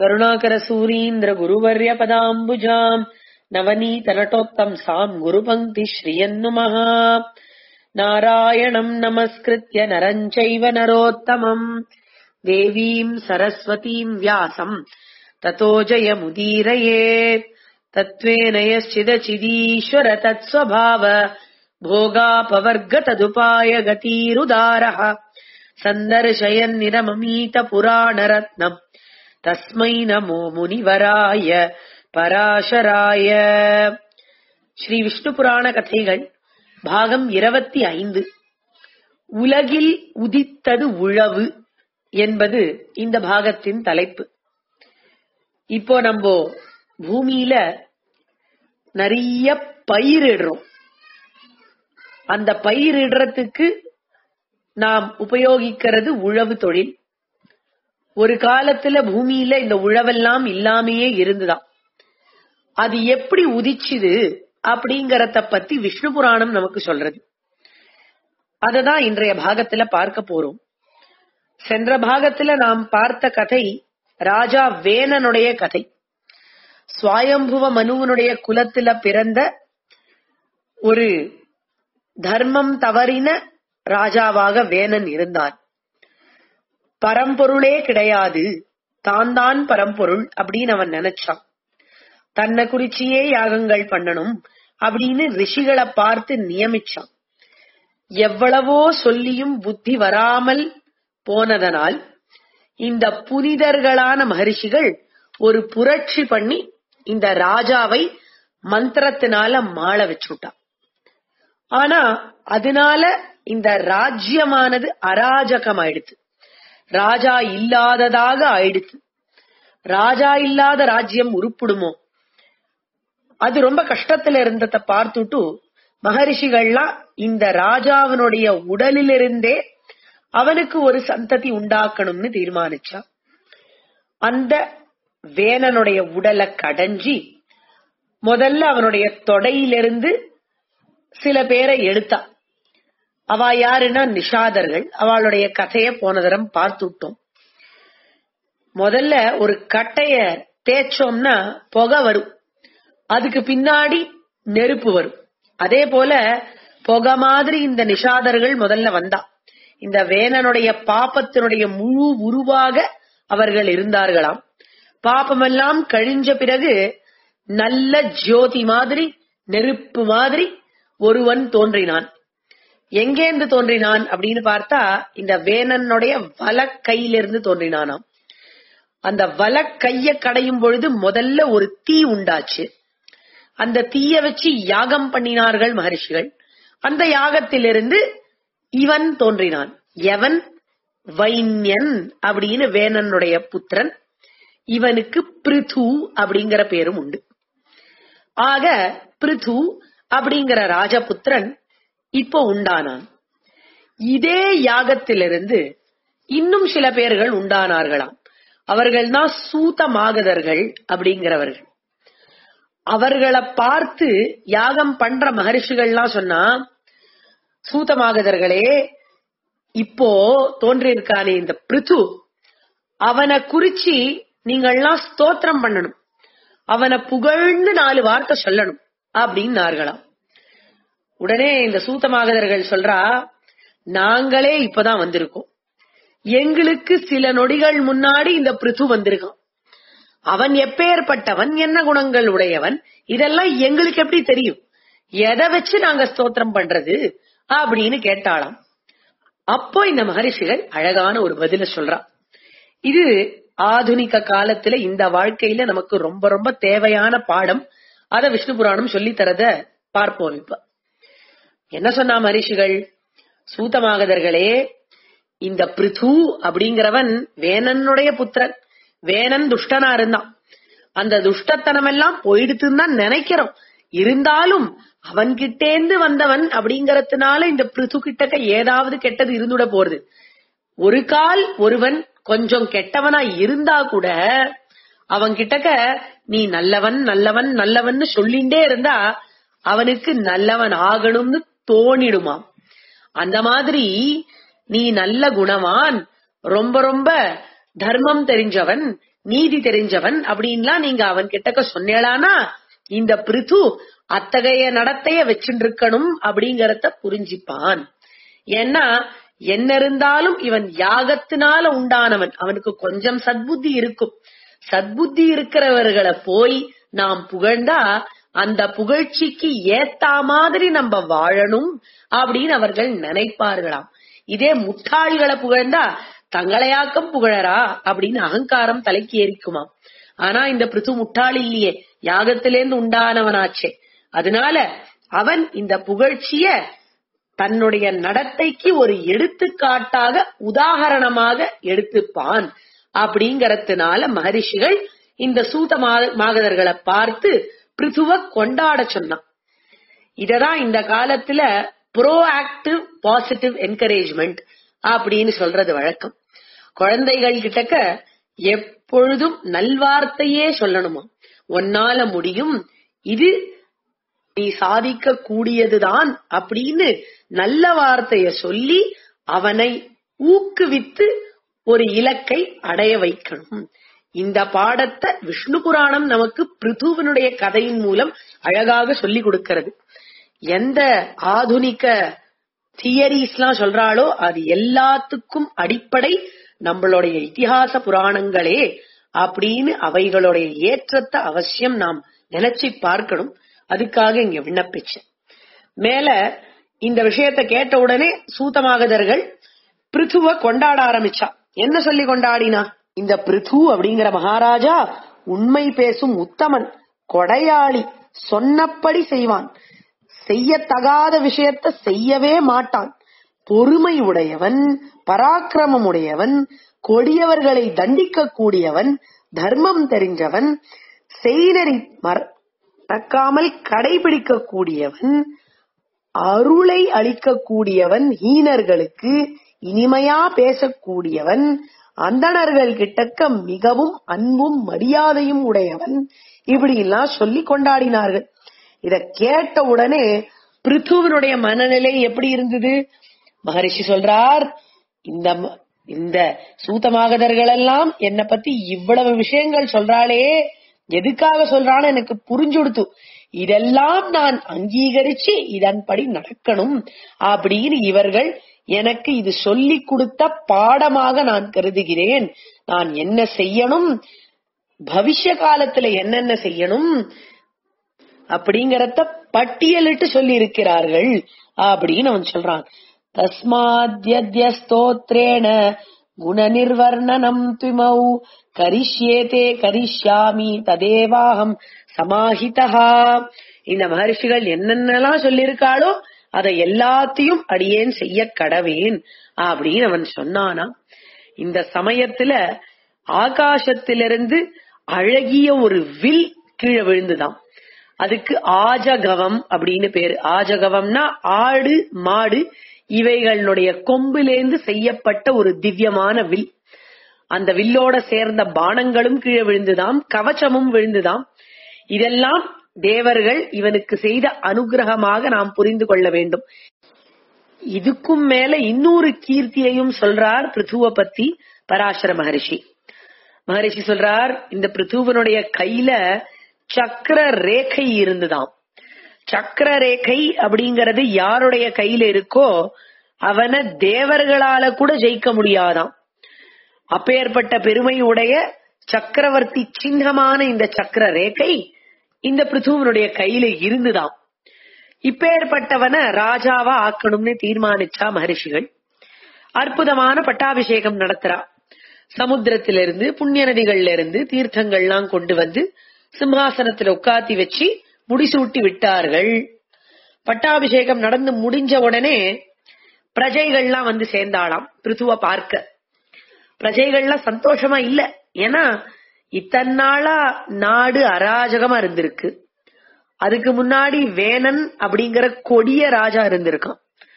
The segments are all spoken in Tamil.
करुणाकरसूरीन्द्रगुरुवर्यपदाम्बुजाम् नवनीतनटोत्तंसाम् गुरुपङ्क्तिश्रियन्नुमः नारायणम् नमस्कृत्य नरम् चैव नरोत्तमम् देवीम् सरस्वतीम् व्यासम् ततो जयमुदीरयेत् तत्त्वेन यश्चिदचिदीश्वर तत्स्वभाव भोगापवर्गतदुपाय गतीरुदारः सन्दर्शयन्निरममीतपुराणरत्नम् तस्मै नमो முனிவராய பராசராய ஸ்ரீ விஷ்ணு புராண கதைகள் பாகம் இருபத்தி ஐந்து உலகில் உதித்தது உழவு என்பது இந்த பாகத்தின் தலைப்பு இப்போ நம்ம பூமியில நிறைய பயிரிடுறோம் அந்த பயிரிடுறதுக்கு நாம் உபயோகிக்கிறது உழவு தொழில் ஒரு காலத்துல பூமியில இந்த உழவெல்லாம் இல்லாமையே இருந்துதான் அது எப்படி உதிச்சுது அப்படிங்கறத பத்தி விஷ்ணு புராணம் நமக்கு சொல்றது அததான் இன்றைய பாகத்துல பார்க்க போறோம் சென்ற பாகத்துல நாம் பார்த்த கதை ராஜா வேணனுடைய கதை சுவாயம்புவ மனுவனுடைய குலத்துல பிறந்த ஒரு தர்மம் தவறின ராஜாவாக வேணன் இருந்தார் பரம்பொருளே கிடையாது தான் தான் பரம்பொருள் அப்படின்னு அவன் நினைச்சான் தன்னை குறிச்சியே யாகங்கள் பண்ணணும் அப்படின்னு ரிஷிகளை பார்த்து நியமிச்சான் எவ்வளவோ சொல்லியும் புத்தி வராமல் போனதனால் இந்த புனிதர்களான மகரிஷிகள் ஒரு புரட்சி பண்ணி இந்த ராஜாவை மந்திரத்தினால மாள வச்சுட்டான் ஆனா அதனால இந்த ராஜ்யமானது அராஜகம் ஆயிடுச்சு ராஜா இல்லாததாக ஆயிடுச்சு ராஜா இல்லாத ராஜ்யம் உருப்பிடுமோ அது ரொம்ப கஷ்டத்துல இருந்தத பார்த்துட்டு மகரிஷிகள்லாம் இந்த ராஜாவினுடைய உடலிலிருந்தே அவனுக்கு ஒரு சந்ததி உண்டாக்கணும்னு தீர்மானிச்சா அந்த வேணனுடைய உடலை கடைஞ்சி முதல்ல அவனுடைய தொடையிலிருந்து சில பேரை எடுத்தா அவ யாருன்னா நிஷாதர்கள் அவளுடைய கதைய போன தரம் பார்த்துட்டோம் முதல்ல ஒரு கட்டைய தேய்ச்சோம்னா புகை வரும் அதுக்கு பின்னாடி நெருப்பு வரும் அதே போல புகை மாதிரி இந்த நிஷாதர்கள் முதல்ல வந்தா இந்த வேணனுடைய பாப்பத்தினுடைய முழு உருவாக அவர்கள் இருந்தார்களாம் பாப்பமெல்லாம் கழிஞ்ச பிறகு நல்ல ஜோதி மாதிரி நெருப்பு மாதிரி ஒருவன் தோன்றினான் எங்கேந்து தோன்றினான் அப்படின்னு பார்த்தா இந்த வேணனுடைய வலக்கையிலிருந்து தோன்றினானாம் அந்த வலக்கைய கடையும் பொழுது முதல்ல ஒரு தீ உண்டாச்சு அந்த தீய வச்சு யாகம் பண்ணினார்கள் மகர்ஷிகள் அந்த யாகத்திலிருந்து இவன் தோன்றினான் எவன் வைன்யன் அப்படின்னு வேணனுடைய புத்திரன் இவனுக்கு பிருது அப்படிங்கிற பேரும் உண்டு ஆக பிருது அப்படிங்கிற ராஜபுத்திரன் இப்போ உண்டானான் இதே யாகத்திலிருந்து இன்னும் சில பேர்கள் உண்டானார்களாம் அவர்கள் தான் சூதமாகதர்கள் அப்படிங்கிறவர்கள் அவர்களை பார்த்து யாகம் பண்ற மகரிஷிகள்லாம் சொன்னா சூதமாகதர்களே இப்போ தோன்றியிருக்கானே இந்த பிருத்து அவனை குறிச்சி நீங்கள்லாம் ஸ்தோத்திரம் பண்ணணும் அவனை புகழ்ந்து நாலு வார்த்தை சொல்லணும் அப்படின்னார்களாம் உடனே இந்த சூத்தமாகதர்கள் சொல்றா நாங்களே இப்பதான் வந்திருக்கோம் எங்களுக்கு சில நொடிகள் முன்னாடி இந்த பிருத்து வந்திருக்கான் அவன் எப்பேற்பட்டவன் என்ன குணங்கள் உடையவன் இதெல்லாம் எங்களுக்கு எப்படி தெரியும் எதை வச்சு நாங்க ஸ்தோத்திரம் பண்றது அப்படின்னு கேட்டாளாம் அப்போ இந்த மகரிஷிகள் அழகான ஒரு பதில சொல்றா இது ஆதுனிக காலத்துல இந்த வாழ்க்கையில நமக்கு ரொம்ப ரொம்ப தேவையான பாடம் அத விஷ்ணு புராணம் சொல்லி தரத பார்ப்போம் இப்ப என்ன சொன்னா மரிஷிகள் சூத்தமாகதர்களே இந்த பிருது அப்படிங்கிறவன் வேணனுடைய புத்திரன் வேணன் துஷ்டனா இருந்தான் அந்த துஷ்டத்தனம் எல்லாம் போயிடுத்துன்னு தான் நினைக்கிறோம் இருந்தாலும் அவன்கிட்டேந்து வந்தவன் அப்படிங்கறதுனால இந்த பிருது கிட்டக்க ஏதாவது கெட்டது இருந்துட போறது ஒரு கால் ஒருவன் கொஞ்சம் கெட்டவனா இருந்தா கூட அவன் கிட்டக்க நீ நல்லவன் நல்லவன் நல்லவன் சொல்லிண்டே இருந்தா அவனுக்கு நல்லவன் ஆகணும்னு தோணிடுமாம் அந்த மாதிரி நீ நல்ல குணவான் ரொம்ப ரொம்ப தர்மம் தெரிஞ்சவன் நீதி தெரிஞ்சவன் அப்படின்லாம் நீங்க அவன் கிட்டக்க சொன்னேளானா இந்த பிருது அத்தகைய நடத்தைய வச்சுட்டு இருக்கணும் அப்படிங்கறத புரிஞ்சிப்பான் ஏன்னா என்ன இருந்தாலும் இவன் யாகத்தினால உண்டானவன் அவனுக்கு கொஞ்சம் சத்புத்தி இருக்கும் சத்புத்தி இருக்கிறவர்களை போய் நாம் புகழ்ந்தா அந்த புகழ்ச்சிக்கு ஏத்தா மாதிரி நம்ம வாழணும் அப்படின்னு அவர்கள் நினைப்பார்களாம் இதே முட்டாள்களை புகழ்ந்தா தங்களையாக்கம் புகழறா அப்படின்னு அகங்காரம் தலைக்கு ஏறிக்குமாம் ஆனா இந்த பிருத்து முட்டாள் இல்லையே யாகத்திலேருந்து உண்டானவனாச்சே அதனால அவன் இந்த புகழ்ச்சிய தன்னுடைய நடத்தைக்கு ஒரு எடுத்துக்காட்டாக உதாகரணமாக எடுத்துப்பான் அப்படிங்கறதுனால மகரிஷிகள் இந்த சூத மா- மாகதர்களை பார்த்து பிருத்துவ கொண்டாட சொன்னான் இததான் இந்த காலத்துல ப்ரோ ஆக்டிவ் பாசிட்டிவ் என்கரேஜ்மெண்ட் அப்படின்னு சொல்றது வழக்கம் குழந்தைகள் கிட்டக்க எப்பொழுதும் நல்வார்த்தையே சொல்லணுமா உன்னால முடியும் இது நீ சாதிக்க கூடியதுதான் அப்படின்னு நல்ல வார்த்தைய சொல்லி அவனை ஊக்குவித்து ஒரு இலக்கை அடைய வைக்கணும் இந்த பாடத்தை விஷ்ணு புராணம் நமக்கு பிருத்துவனுடைய கதையின் மூலம் அழகாக சொல்லி கொடுக்கிறது எந்த ஆதுனிக தியரிஸ்லாம் சொல்றாளோ அது எல்லாத்துக்கும் அடிப்படை நம்மளுடைய இதிகாச புராணங்களே அப்படின்னு அவைகளுடைய ஏற்றத்தை அவசியம் நாம் நினைச்சு பார்க்கணும் அதுக்காக இங்க விண்ணப்பிச்சேன் மேல இந்த விஷயத்தை கேட்ட உடனே சூதமாகதர்கள் பிருத்துவ கொண்டாட ஆரம்பிச்சா என்ன சொல்லி கொண்டாடினா இந்த பிருத்து அப்படிங்கிற மகாராஜா உண்மை பேசும் உத்தமன் கொடையாளி சொன்னபடி செய்வான் செய்யத்தகாத விஷயத்தை செய்யவே மாட்டான் பொறுமை உடையவன் பராக்கிரமம் உடையவன் கொடியவர்களை தண்டிக்க கூடியவன் தர்மம் தெரிஞ்சவன் செய்நெறி மறக்காமல் கடைபிடிக்க கூடியவன் அருளை அளிக்கக்கூடியவன் ஹீனர்களுக்கு இனிமையா பேசக்கூடியவன் அந்தணர்கள் கிட்டக்க மிகவும் அன்பும் மரியாதையும் உடையவன் இப்படி எல்லாம் சொல்லி கொண்டாடினார்கள் இத கேட்ட உடனே பிருத்துவனுடைய மனநிலை எப்படி இருந்தது மகரிஷி சொல்றார் இந்த ம- இந்த சூத்தமாகதர்கள் எல்லாம் என்னை பத்தி இவ்வளவு விஷயங்கள் சொல்றாளே எதுக்காக சொல்றான்னு எனக்கு புரிஞ்சுடுத்து இதெல்லாம் நான் அங்கீகரிச்சு இதன்படி நடக்கணும் அப்படின்னு இவர்கள் எனக்கு இது சொல்லி கொடுத்த பாடமாக நான் கருதுகிறேன் நான் என்ன செய்யணும் பவிஷ்ய காலத்துல என்னென்ன செய்யணும் அப்படிங்கறத பட்டியலிட்டு சொல்லி இருக்கிறார்கள் அப்படின்னு அவன் சொல்றான் தஸ்மாத்யத்ய ஸ்தோத்ரேண குண நிர்வர்ணனம் துமௌ கரிஷ்யேதே கரிஷ்யாமி ததேவாகம் சமாஹிதா இந்த மகர்ஷிகள் என்னென்னலாம் சொல்லியிருக்காளோ அதை எல்லாத்தையும் அடியேன் செய்ய கடவேன் அப்படின்னு அவன் சொன்னானா இந்த சமயத்துல ஆகாசத்திலிருந்து அழகிய ஒரு வில் கீழே விழுந்துதான் அதுக்கு ஆஜகவம் அப்படின்னு பேரு ஆஜகவம்னா ஆடு மாடு இவைகளுடைய கொம்பிலேந்து செய்யப்பட்ட ஒரு திவ்யமான வில் அந்த வில்லோட சேர்ந்த பானங்களும் கீழே விழுந்துதாம் கவச்சமும் விழுந்துதாம் இதெல்லாம் தேவர்கள் இவனுக்கு செய்த அனுகிரகமாக நாம் புரிந்து கொள்ள வேண்டும் இதுக்கும் மேல இன்னொரு கீர்த்தியையும் சொல்றார் பிருத்துவ பத்தி பராசர மகரிஷி மகரிஷி சொல்றார் இந்த பிருத்துவனுடைய கையில சக்கர ரேகை இருந்துதாம் சக்கர ரேகை அப்படிங்கறது யாருடைய கையில இருக்கோ அவனை தேவர்களால கூட ஜெயிக்க முடியாதாம் அப்பேற்பட்ட பெருமை உடைய சக்கரவர்த்தி சின்னமான இந்த சக்கர ரேகை இந்த பிருத்துவனுடைய கையில இருந்துதாம் இப்பேற்பட்டவன ராஜாவா ஆக்கணும்னு தீர்மானிச்சா மகரிஷிகள் அற்புதமான பட்டாபிஷேகம் நடத்துறா சமுத்திரத்திலிருந்து புண்ணிய நதிகள்ல இருந்து தீர்த்தங்கள்லாம் கொண்டு வந்து சிம்ஹாசனத்துல உட்காத்தி வச்சு முடிசூட்டி விட்டார்கள் பட்டாபிஷேகம் நடந்து முடிஞ்ச உடனே பிரஜைகள்லாம் வந்து சேர்ந்தாளாம் பிருத்துவ பார்க்க பிரஜைகள்லாம் சந்தோஷமா இல்ல ஏன்னா இத்தனை நாளா நாடு அராஜகமா இருந்திருக்கு அதுக்கு முன்னாடி வேணன் அப்படிங்கிற கொடிய ராஜா இருந்திருக்கான்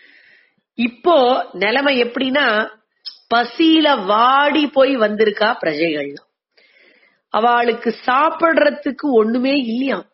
இப்போ நிலைமை எப்படின்னா பசியில வாடி போய் வந்திருக்கா பிரஜைகள்லாம் அவளுக்கு சாப்பிடுறதுக்கு ஒண்ணுமே இல்லையாம்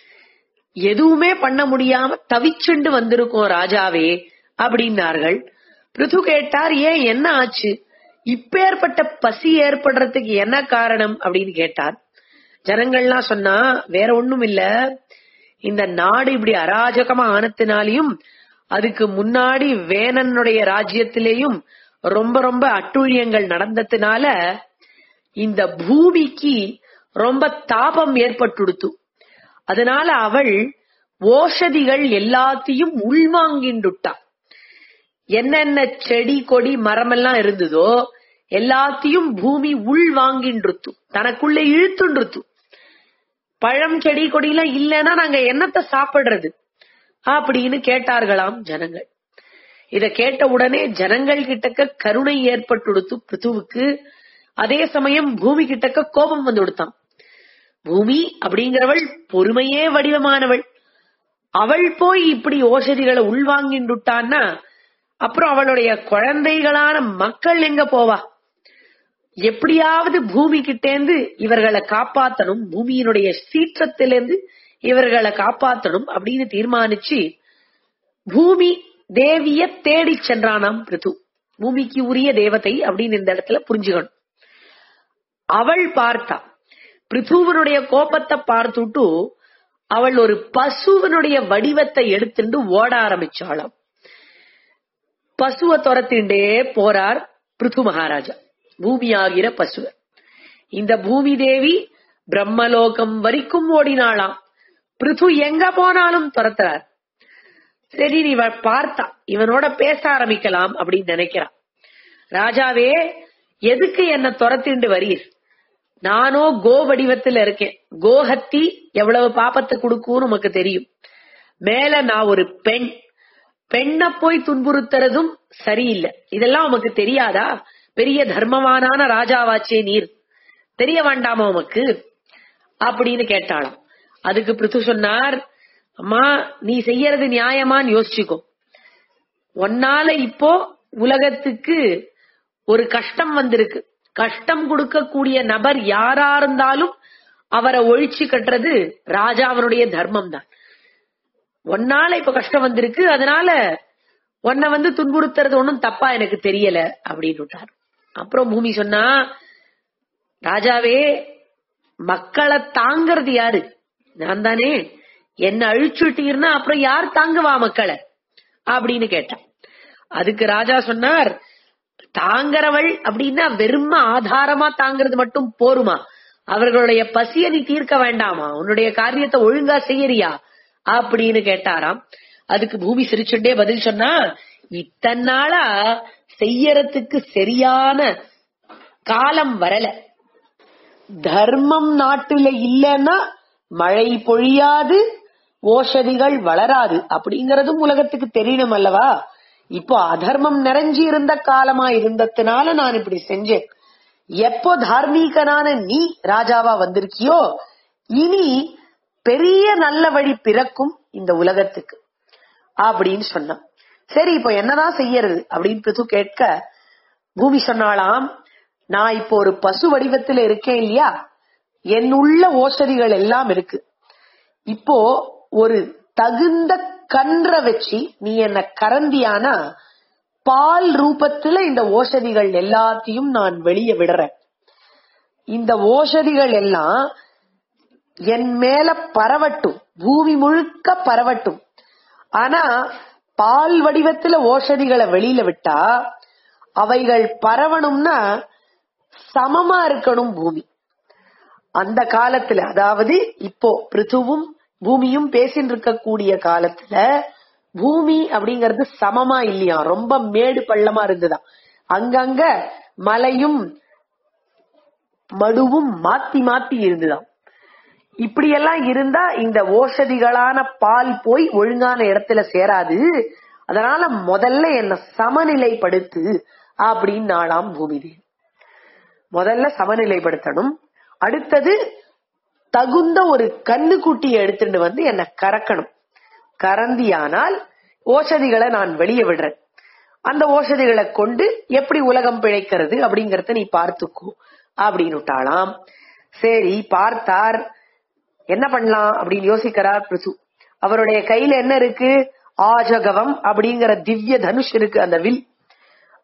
எதுவுமே பண்ண முடியாம தவிச்சுண்டு வந்திருக்கோம் ராஜாவே அப்படின்னார்கள் பிருது கேட்டார் ஏன் என்ன ஆச்சு இப்பேற்பட்ட பசி ஏற்படுறதுக்கு என்ன காரணம் அப்படின்னு கேட்டார் ஜனங்கள்லாம் சொன்னா வேற ஒண்ணும் இல்ல இந்த நாடு இப்படி அராஜகமா ஆனத்தினாலையும் அதுக்கு முன்னாடி வேணனுடைய ராஜ்யத்திலேயும் ரொம்ப ரொம்ப அட்டுழியங்கள் நடந்ததுனால இந்த பூமிக்கு ரொம்ப தாபம் ஏற்பட்டுடுத்து அதனால அவள் ஓஷதிகள் எல்லாத்தையும் உள்வாங்கிண்டுட்டா என்னென்ன செடி கொடி மரமெல்லாம் இருந்ததோ எல்லாத்தையும் பூமி உள் வாங்கின்றுத்து தனக்குள்ள இழுத்துன்றுத்து பழம் செடி கொடி எல்லாம் இல்லைன்னா நாங்க என்னத்தை சாப்பிடுறது அப்படின்னு கேட்டார்களாம் ஜனங்கள் இத கேட்ட உடனே ஜனங்கள் கிட்டக்க கருணை ஏற்பட்டுடுத்து பிருத்துவுக்கு அதே சமயம் பூமி கிட்டக்க கோபம் வந்து கொடுத்தான் பூமி அப்படிங்கிறவள் பொறுமையே வடிவமானவள் அவள் போய் இப்படி ஓஷதிகளை உள்வாங்கிண்டுட்டான்னா அப்புறம் அவளுடைய குழந்தைகளான மக்கள் எங்க போவா எப்படியாவது பூமி கிட்டேந்து இவர்களை காப்பாத்தணும் பூமியினுடைய சீற்றத்திலிருந்து இவர்களை காப்பாத்தணும் அப்படின்னு தீர்மானிச்சு பூமி தேவிய தேடி சென்றானாம் பிருது பூமிக்கு உரிய தேவதை அப்படின்னு இந்த இடத்துல புரிஞ்சுக்கணும் அவள் பார்த்தா பிருத்துவனுடைய கோபத்தை பார்த்துட்டு அவள் ஒரு பசுவனுடைய வடிவத்தை எடுத்துட்டு ஓட ஆரம்பிச்சாளாம் பசுவை துரத்திண்டே போறார் பிருத்து மகாராஜா பூமி ஆகிற பசுவ இந்த பூமி தேவி பிரம்மலோகம் வரைக்கும் ஓடினாளாம் பிருத்து எங்க போனாலும் துரத்துறார் சரி நீ இவ பார்த்தா இவனோட பேச ஆரம்பிக்கலாம் அப்படின்னு நினைக்கிறான் ராஜாவே எதுக்கு என்ன துரத்திண்டு வரீர் நானோ கோ வடிவத்துல இருக்கேன் கோஹத்தி எவ்வளவு பாப்பத்தை கொடுக்கும்னு உமக்கு தெரியும் மேல நான் ஒரு பெண் பெண்ணை போய் துன்புறுத்துறதும் சரியில்லை இதெல்லாம் உமக்கு தெரியாதா பெரிய தர்மவானான ராஜாவாச்சே நீர் தெரிய வேண்டாமா உமக்கு அப்படின்னு கேட்டாளாம் அதுக்கு பிருத்து சொன்னார் அம்மா நீ செய்யறது நியாயமான்னு யோசிச்சுக்கோ உன்னால இப்போ உலகத்துக்கு ஒரு கஷ்டம் வந்திருக்கு கஷ்டம் கொடுக்கக்கூடிய நபர் யாரா இருந்தாலும் அவரை ஒழிச்சு கட்டுறது ராஜாவனுடைய தர்மம் தான் ஒன்னால இப்ப கஷ்டம் வந்திருக்கு அதனால உன்னை வந்து துன்புறுத்துறது ஒண்ணும் தப்பா எனக்கு தெரியல அப்படின்னு விட்டார் அப்புறம் பூமி சொன்னா ராஜாவே மக்களை தாங்கிறது யாரு நான் தானே என்ன அழிச்சுட்டீர்னா அப்புறம் யார் தாங்குவா மக்களை அப்படின்னு கேட்டான் அதுக்கு ராஜா சொன்னார் தாங்கறவள் அப்படின்னா வெறும ஆதாரமா தாங்கிறது மட்டும் போருமா அவர்களுடைய பசிய நீ தீர்க்க வேண்டாமா உன்னுடைய காரியத்தை ஒழுங்கா செய்யறியா அப்படின்னு கேட்டாராம் அதுக்கு பூமி சிரிச்சுட்டே பதில் சொன்னா இத்தனை நாளா செய்யறதுக்கு சரியான காலம் வரல தர்மம் நாட்டுல இல்லைன்னா மழை பொழியாது ஓஷதிகள் வளராது அப்படிங்கறதும் உலகத்துக்கு தெரியணும் அல்லவா இப்போ அதர்மம் நிறைஞ்சி இருந்த காலமா இருந்ததுனால நான் இப்படி செஞ்சேன் எப்போ தார்மீகனான நீ ராஜாவா வந்திருக்கியோ இனி பெரிய நல்ல வழி பிறக்கும் இந்த உலகத்துக்கு அப்படின்னு சொன்னான் சரி இப்போ என்னதான் செய்யறது அப்படின்னு பிருத்து கேட்க பூமி சொன்னாலாம் நான் இப்போ ஒரு பசு வடிவத்துல இருக்கேன் இல்லையா என் உள்ள ஓஷதிகள் எல்லாம் இருக்கு இப்போ ஒரு தகுந்த கன்ற வச்சு நீ என்ன கரந்தியானா பால் ரூபத்துல இந்த ஓஷதிகள் எல்லாத்தையும் நான் வெளியே விடுறேன் இந்த ஓஷதிகள் எல்லாம் என் மேல பரவட்டும் பூமி முழுக்க பரவட்டும் ஆனா பால் வடிவத்துல ஓஷதிகளை வெளியில விட்டா அவைகள் பரவணும்னா சமமா இருக்கணும் பூமி அந்த காலத்துல அதாவது இப்போ பிருத்துவும் பூமியும் பேசின்னு இருக்கக்கூடிய காலத்துல பூமி அப்படிங்கறது சமமா இல்லையா ரொம்ப மேடு பள்ளமா இருந்துதான் அங்கங்க மலையும் மடுவும் மாத்தி மாத்தி இருந்துதான் இப்படியெல்லாம் இருந்தா இந்த ஓஷதிகளான பால் போய் ஒழுங்கான இடத்துல சேராது அதனால முதல்ல என்ன சமநிலைப்படுத்து அப்படின்னு நாளாம் பூமிதேவி முதல்ல சமநிலைப்படுத்தணும் அடுத்தது தகுந்த ஒரு கண்ணுக்குட்டியை எடுத்துட்டு வந்து என்ன கறக்கணும் கரந்தியானால் ஓஷதிகளை நான் வெளியே விடுறேன் அந்த ஓஷதிகளை கொண்டு எப்படி உலகம் பிழைக்கிறது அப்படிங்கறத நீ பார்த்துக்கோ அப்படின்னு விட்டாளாம் சரி பார்த்தார் என்ன பண்ணலாம் அப்படின்னு யோசிக்கிறார் பிருசு அவருடைய கையில என்ன இருக்கு ஆஜகவம் அப்படிங்கிற திவ்ய தனுஷ் இருக்கு அந்த வில்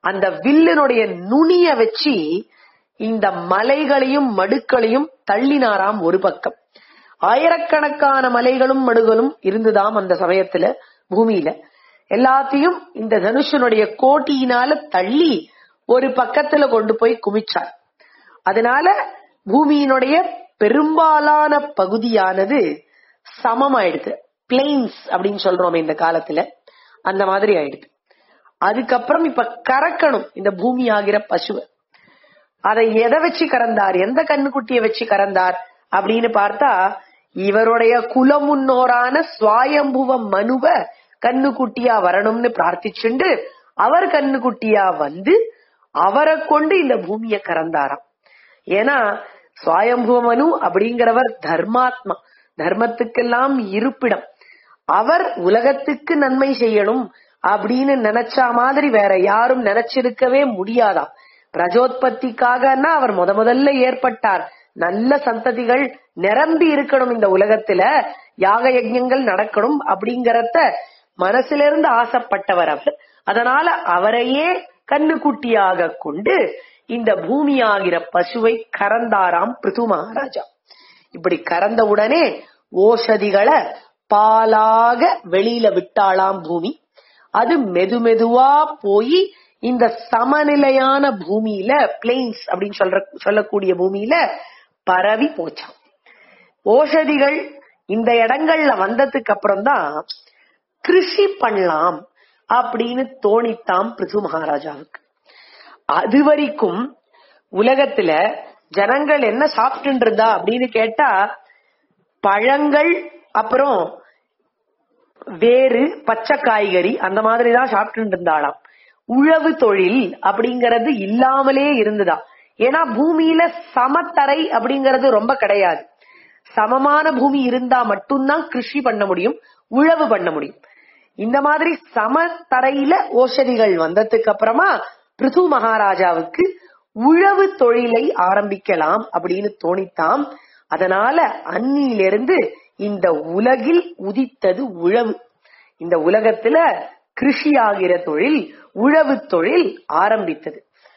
அந்த வில்லினுடைய நுனிய வச்சு இந்த மலைகளையும் மடுக்களையும் தள்ளினாராம் ஒரு பக்கம் ஆயிரக்கணக்கான மலைகளும் மடுகளும் இருந்துதாம் அந்த சமயத்துல பூமியில எல்லாத்தையும் இந்த தனுஷனுடைய கோட்டியினால தள்ளி ஒரு பக்கத்துல கொண்டு போய் குமிச்சார் அதனால பூமியினுடைய பெரும்பாலான பகுதியானது சமமாயிடுது பிளெயின்ஸ் அப்படின்னு சொல்றோம் இந்த காலத்துல அந்த மாதிரி ஆயிடுது அதுக்கப்புறம் இப்ப கறக்கணும் இந்த பூமி ஆகிற பசுவை அதை எதை வச்சு கறந்தார் எந்த கண்ணுக்குட்டிய வச்சு கறந்தார் அப்படின்னு பார்த்தா இவருடைய குலமுன்னோரான சுவாயம்புவ மனுவ கண்ணுக்குட்டியா வரணும்னு பிரார்த்திச்சுண்டு அவர் கண்ணுக்குட்டியா வந்து அவரை கொண்டு இந்த பூமியை கறந்தாராம் ஏன்னா சுவாயம்புவ மனு அப்படிங்கிறவர் தர்மாத்மா தர்மத்துக்கெல்லாம் இருப்பிடம் அவர் உலகத்துக்கு நன்மை செய்யணும் அப்படின்னு நினைச்சா மாதிரி வேற யாரும் நினைச்சிருக்கவே முடியாதாம் பிரஜோத்பத்திக்காகனா அவர் முத முதல்ல ஏற்பட்டார் நல்ல சந்ததிகள் நிரம்பி இருக்கணும் இந்த உலகத்துல யாக யஜ்யங்கள் நடக்கணும் அப்படிங்கறத மனசிலிருந்து ஆசைப்பட்டவர் அவர் அதனால அவரையே கண்ணுக்குட்டியாக கொண்டு இந்த பூமியாகிற பசுவை கறந்தாராம் பிருது மகாராஜா இப்படி கறந்த உடனே ஓஷதிகளை பாலாக வெளியில விட்டாளாம் பூமி அது மெது மெதுவா போய் இந்த சமநிலையான பூமியில பிளெயின்ஸ் அப்படின்னு சொல்ற சொல்லக்கூடிய பூமியில பரவி போச்சாம் ஓஷதிகள் இந்த இடங்கள்ல வந்ததுக்கு அப்புறம் தான் கிருஷி பண்ணலாம் அப்படின்னு தோணித்தாம் பிருது மகாராஜாவுக்கு அது வரைக்கும் உலகத்துல ஜனங்கள் என்ன சாப்பிட்டு இருந்தா அப்படின்னு கேட்டா பழங்கள் அப்புறம் வேறு பச்சை காய்கறி அந்த மாதிரி தான் சாப்பிட்டு இருந்தாளாம் உழவு தொழில் அப்படிங்கறது இல்லாமலே இருந்துதா ஏன்னா பூமியில சமத்தரை அப்படிங்கறது ரொம்ப கிடையாது சமமான பூமி இருந்தா மட்டும்தான் கிருஷி பண்ண முடியும் உழவு பண்ண முடியும் இந்த மாதிரி சமத்தரையில ஓஷதிகள் வந்ததுக்கு அப்புறமா பிருது மகாராஜாவுக்கு உழவு தொழிலை ஆரம்பிக்கலாம் அப்படின்னு தோணித்தாம் அதனால அன்னியிலிருந்து இந்த உலகில் உதித்தது உழவு இந்த உலகத்துல கிருஷி ஆகிற தொழில் உழவு தொழில் ஆரம்பித்தது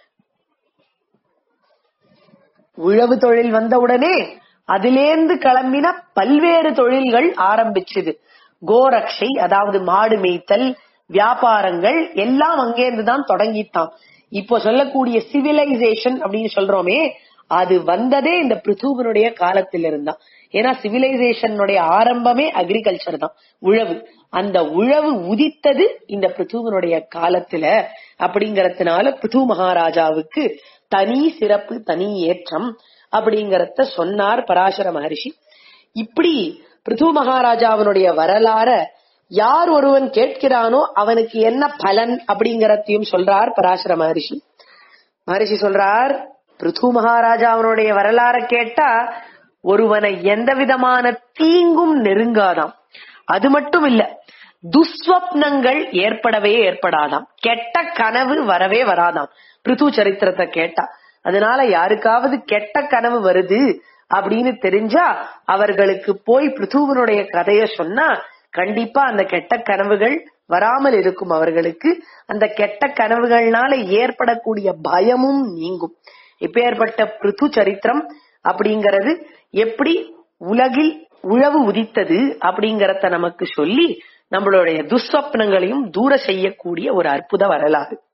உழவு தொழில் வந்தவுடனே அதிலேந்து கிளம்பின பல்வேறு தொழில்கள் ஆரம்பிச்சது கோரக்ஷை அதாவது மாடு மேய்த்தல் வியாபாரங்கள் எல்லாம் அங்கேருந்து தான் தொடங்கித்தான் இப்போ சொல்லக்கூடிய சிவிலைசேஷன் அப்படின்னு சொல்றோமே அது வந்ததே இந்த பிருத்துவனுடைய காலத்தில் இருந்தான் ஏன்னா சிவிலைசேஷனுடைய ஆரம்பமே அக்ரிகல்ச்சர் தான் உழவு அந்த உழவு உதித்தது இந்த பிருத்துவனுடைய காலத்துல அப்படிங்கறதுனால பிருத்து மகாராஜாவுக்கு தனி சிறப்பு தனி ஏற்றம் அப்படிங்கறத சொன்னார் பராசர மகரிஷி இப்படி பிருத்து மகாராஜாவினுடைய வரலாற யார் ஒருவன் கேட்கிறானோ அவனுக்கு என்ன பலன் அப்படிங்கறதையும் சொல்றார் பராசர மகரிஷி மகரிஷி சொல்றார் பிருத்து மகாராஜாவினுடைய வரலாற கேட்டா ஒருவனை எந்த விதமான தீங்கும் நெருங்காதாம் அது மட்டும் இல்ல துஸ்வப்னங்கள் ஏற்படவே ஏற்படாதாம் கெட்ட கனவு வரவே வராதாம் பிருத்து சரித்திரத்தை கேட்டா அதனால யாருக்காவது கெட்ட கனவு வருது அப்படின்னு தெரிஞ்சா அவர்களுக்கு போய் பிருத்துவனுடைய கதைய சொன்னா கண்டிப்பா அந்த கெட்ட கனவுகள் வராமல் இருக்கும் அவர்களுக்கு அந்த கெட்ட கனவுகள்னால ஏற்படக்கூடிய பயமும் நீங்கும் இப்பேற்பட்ட பிருத்து சரித்திரம் அப்படிங்கறது எப்படி உலகில் உழவு உதித்தது அப்படிங்கறத நமக்கு சொல்லி நம்மளுடைய துஸ்வப்னங்களையும் தூர செய்யக்கூடிய ஒரு அற்புத வரலாறு